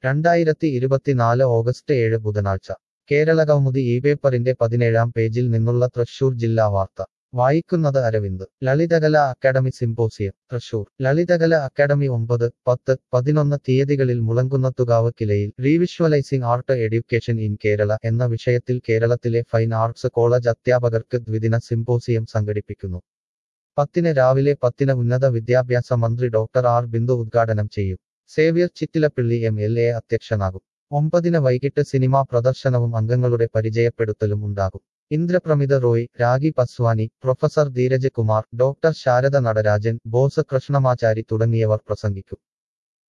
രണ്ടായിരത്തി ഇരുപത്തിനാല് ഓഗസ്റ്റ് ഏഴ് ബുധനാഴ്ച കേരളകൗമുദി ഈ പേപ്പറിന്റെ പതിനേഴാം പേജിൽ നിന്നുള്ള തൃശൂർ ജില്ലാ വാർത്ത വായിക്കുന്നത് Aravind Lalithakala academy symposium Thrissur Lalithakala academy ഒമ്പത് പത്ത് പതിനൊന്ന് തീയതികളിൽ മുളങ്കുന്നത്തുകാവ് കിലയിൽ revisualising art education in Kerala എന്ന വിഷയത്തിൽ കേരളത്തിലെ ഫൈൻ ആർട്സ് കോളേജ് അധ്യാപകർക്ക് ദ്വിദിന സിംപോസിയം സംഘടിപ്പിക്കുന്നു പത്തിന് രാവിലെ പത്തിന് ഉന്നത വിദ്യാഭ്യാസ മന്ത്രി ഡോക്ടർ ആർ ബിന്ദു ഉദ്ഘാടനം ചെയ്യും Xavier Chittilappilly M L A അധ്യക്ഷനാകും ഒമ്പതിന് വൈകിട്ട് സിനിമാ പ്രദർശനവും അംഗങ്ങളുടെ പരിചയപ്പെടുത്തലും ഉണ്ടാകും ഇന്ദ്രപ്രമിത റോയ് രാഗി പസ്വാനി പ്രൊഫസർ ധീരജ് കുമാർ ഡോക്ടർ ശാരദ നടരാജൻ ബോസ് കൃഷ്ണമാചാരി തുടങ്ങിയവർ പ്രസംഗിക്കും